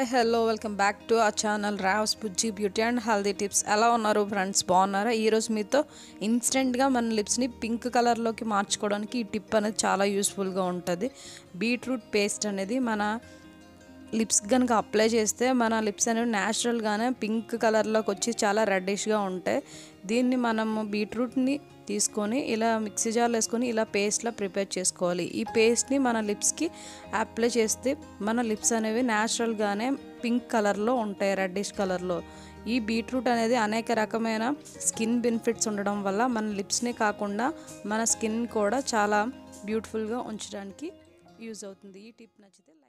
hi hello welcome back to ఆ channel Rao's Bujji beauty and healthy tips ఎలా ఉన్నారు friends బాగున్నారా ఈరోజు మీతో ఇన్స్టెంట్గా మన లిప్స్ని పింక్ కలర్లోకి మార్చుకోవడానికి ఈ టిప్ అనేది చాలా యూస్ఫుల్గా ఉంటుంది బీట్రూట్ పేస్ట్ అనేది మన లిప్స్ కనుక అప్లై చేస్తే మన లిప్స్ అనేవి న్యాచురల్గానే పింక్ కలర్లోకి వచ్చి చాలా రెడ్డిష్గా ఉంటాయి దీన్ని మనము బీట్రూట్ని తీసుకొని ఇలా మిక్సీ జార్లో వేసుకొని ఇలా పేస్ట్లా ప్రిపేర్ చేసుకోవాలి ఈ పేస్ట్ని మన లిప్స్కి అప్లై చేస్తే మన లిప్స్ అనేవి న్యాచురల్గానే పింక్ కలర్లో ఉంటాయి రెడ్డిష్ కలర్లో ఈ బీట్రూట్ అనేది అనేక రకమైన స్కిన్ బెనిఫిట్స్ ఉండడం వల్ల మన లిప్స్ని కాకుండా మన స్కిన్ కూడా చాలా బ్యూటిఫుల్గా ఉంచడానికి యూజ్ అవుతుంది ఈ టిప్ నచ్చితే